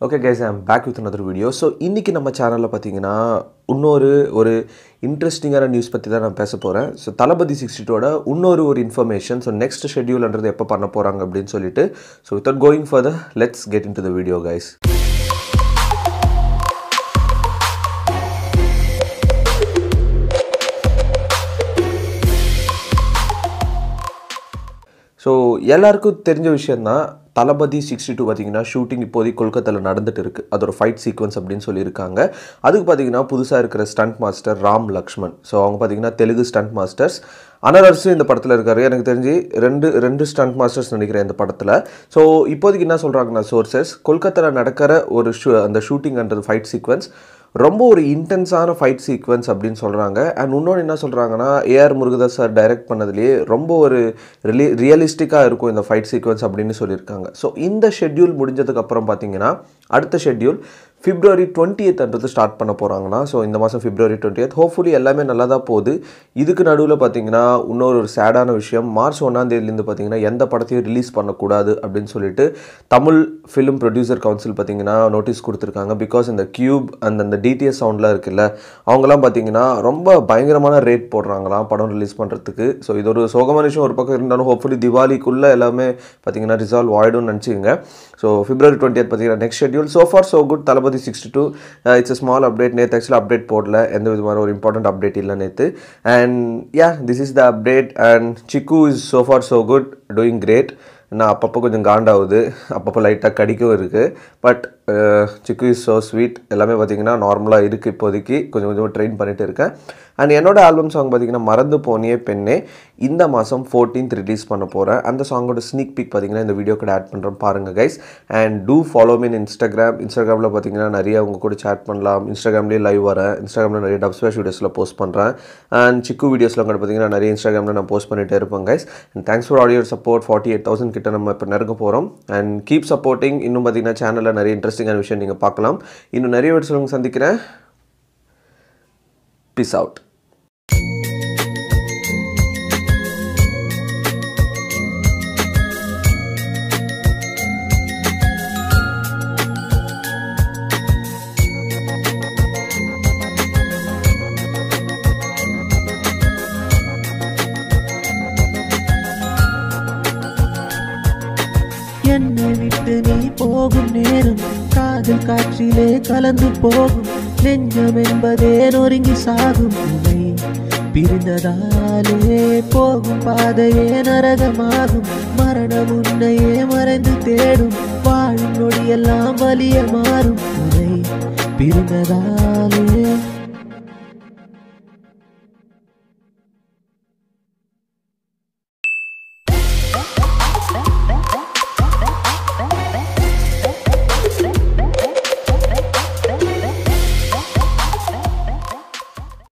okay guys I'm back with another video so இன்றைக்கி நம்ம சேனலில் பார்த்தீங்கன்னா இன்னொரு ஒரு இன்ட்ரெஸ்டிங்கான நியூஸ் பற்றி தான் நான் பேச போகிறேன் ஸோ தளபதி சிக்ஸ்டி டூட இன்னொரு ஒரு இன்ஃபர்மேஷன் ஸோ நெக்ஸ்ட் ஷெட்யூல்ன்றது எப்போ பண்ண போகிறாங்க அப்படின்னு சொல்லிட்டு so without going further let's get into the video guys so எல்லாருக்கும் தெரிஞ்ச விஷயந்தான் தளபதி சிக்ஸ்டி டூ பார்த்தீங்கன்னா ஷூட்டிங் இப்போதைக்கு கொல்கத்தாவில் நடந்துட்டு இருக்கு அதோட ஃபைட் சீக்வன்ஸ் அப்படின்னு சொல்லியிருக்காங்க அதுக்கு பார்த்தீங்கன்னா புதுசாக இருக்கிற stunt master Ram Lakshman so அவங்க பார்த்தீங்கன்னா தெலுங்கு ஸ்டண்ட் மாஸ்டர்ஸ் அனரர்ஸு இந்த படத்தில் இருக்காரு எனக்கு தெரிஞ்சு ரெண்டு ரெண்டு ஸ்டண்ட் மாஸ்டர்ஸ் நினைக்கிறேன் இந்த படத்தில் ஸோ இப்போதைக்கு என்ன சொல்கிறாங்கன்னா சோர்சஸ் கொல்கத்தாவில் நடக்கிற ஒரு ஷூ அந்த ஷூட்டிங்ன்றது ஃபைட் சீக்வன்ஸ் ரொம்ப ஒரு இன்டென்ஸான ஃபைட் சீக்வன்ஸ் அப்படின்னு சொல்கிறாங்க அண்ட் இன்னொன்று என்ன சொல்கிறாங்கன்னா ஏஆர் முருகதாஸ் சார் டைரக்ட் பண்ணதுலேயே ரொம்ப ஒரு ரிலி ரியலிஸ்டிக்காக இருக்கும் இந்த ஃபைட் சீக்வன்ஸ் அப்படின்னு சொல்லியிருக்காங்க ஸோ இந்த ஷெட்யூல் முடிஞ்சதுக்கப்புறம் பார்த்தீங்கன்னா அடுத்த ஷெட்யூல் பிப்ரவரி டுவெண்ட்டி அன்றது ஸ்டார்ட் பண்ண போகிறாங்கன்னா ஸோ இந்த மாதம் பிப்ரவரி டுவெண்ட்டி ஹோப்ஃபுல்லி எல்லாமே நல்லா தான் போகுது இதுக்கு நடுவில் பார்த்தீங்கன்னா இன்னொரு ஒரு சேடான விஷயம் மார்ச் ஒன்றாம் தேதியிலேருந்து பார்த்தீங்கன்னா எந்த படத்தையும் ரிலீஸ் பண்ணக்கூடாது அப்படின்னு சொல்லிட்டு தமிழ் ஃபிலிம் ப்ரொடியூசர் கவுன்சில் பார்த்தீங்கன்னா நோட்டீஸ் கொடுத்துருக்காங்க பிகாஸ் இந்த கியூப் அந்த அந்த டிடிஎஸ் சவுண்ட்லாம் இருக்குல்ல அவங்களாம் பார்த்தீங்கன்னா ரொம்ப பயங்கரமான ரேட் போடுறாங்களாம் படம் ரிலீஸ் பண்ணுறதுக்கு ஸோ இது ஒரு சோகமான விஷயம் ஒரு பக்கம் இருந்தாலும் ஹோப்ஃபுல்லி திவாலிக்குள்ளே எல்லாமே பார்த்தீங்கன்னா ரிசால்வ் ஆகிடும்னு நினச்சிங்க ஸோ பிப்ரவரி டுவெண்ட்டி பார்த்தீங்கன்னா next schedule so far so good Thalapathy sixty two it's small update நேற்று ஆக்சுவலாக அப்டேட் போடல எந்த விதமான ஒரு இம்பார்ட்டன்ட் அப்டேட் இல்லை நேற்று and ya this is the update and சிக்கு is so far so good doing great நான் அப்பப்போ கொஞ்சம் காண்டாகுது அப்பப்போ லைட்டாக கடிக்கவும் இருக்குது பட் சிக்கு இஸ் ஸோ ஸ்வீட் எல்லாமே பார்த்திங்கன்னா நார்மலாக இருக்குது இப்போதைக்கு கொஞ்சம் கொஞ்சம் ட்ரெயின் பண்ணிகிட்டு இருக்கேன் அண்ட் என்னோட ஆல்பம் சாங் பார்த்திங்கன்னா மறந்து போனியே பெண்ணே இந்த மாதம் ஃபோர்டீன்த் ரிலீஸ் பண்ண போகிறேன் அந்த சாங்கோட ஸ்னீக் பிக் பார்த்திங்கன்னா இந்த வீடியோ கூட ஆட் பண்ணுறேன் பாருங்கள் guys and to follow me on Instagram இன்ஸ்டாகிராமில் பார்த்திங்கன்னா நிறைய உங்கள் கூட சேட் பண்ணலாம் இன்ஸ்டாகிராம்லேயே லைவ் வரேன் இன்ஸ்டாகிராமில் நிறைய டப் ஸ்பேஷ் வீடியோஸில் போஸ்ட் பண்ணுறேன் அண்ட் சிக்கு வீடியோஸில் கூட பார்த்திங்கன்னா நிறைய இன்ஸ்டாகிராமில் நான் போஸ்ட் பண்ணிகிட்டே இருப்பேன் guys and thanks for audio support forty eight thousand கிட்ட நம்ம இப்போ நெருங்க போகிறோம் அண்ட் கீப் சப்போர்ட்டிங் இன்னும் பார்த்திங்கன்னா சேனலில் நிறைய இன்ட்ரெஸ்டிங்கான விஷயம் நீங்கள் பார்க்கலாம் இன்னும் நிறைய வீடியோஸ் உங்களுக்கு சந்திக்கிறேன் பீஸ் அவுட் என்னை விட்டு நீ போகும் நேரம் காதல் காற்றிலே கலந்து போகும் நெஞ்சம் என்பதே நொறுங்கி சாகும் உனை பிரிந்ததாலே போகும் பாதையே நரகமாகும் மரணம் உன்னையே மறைந்து தேடும் வாழும் நொடியெல்லாம் வலிய மாறும் உனை பிரிந்ததாலே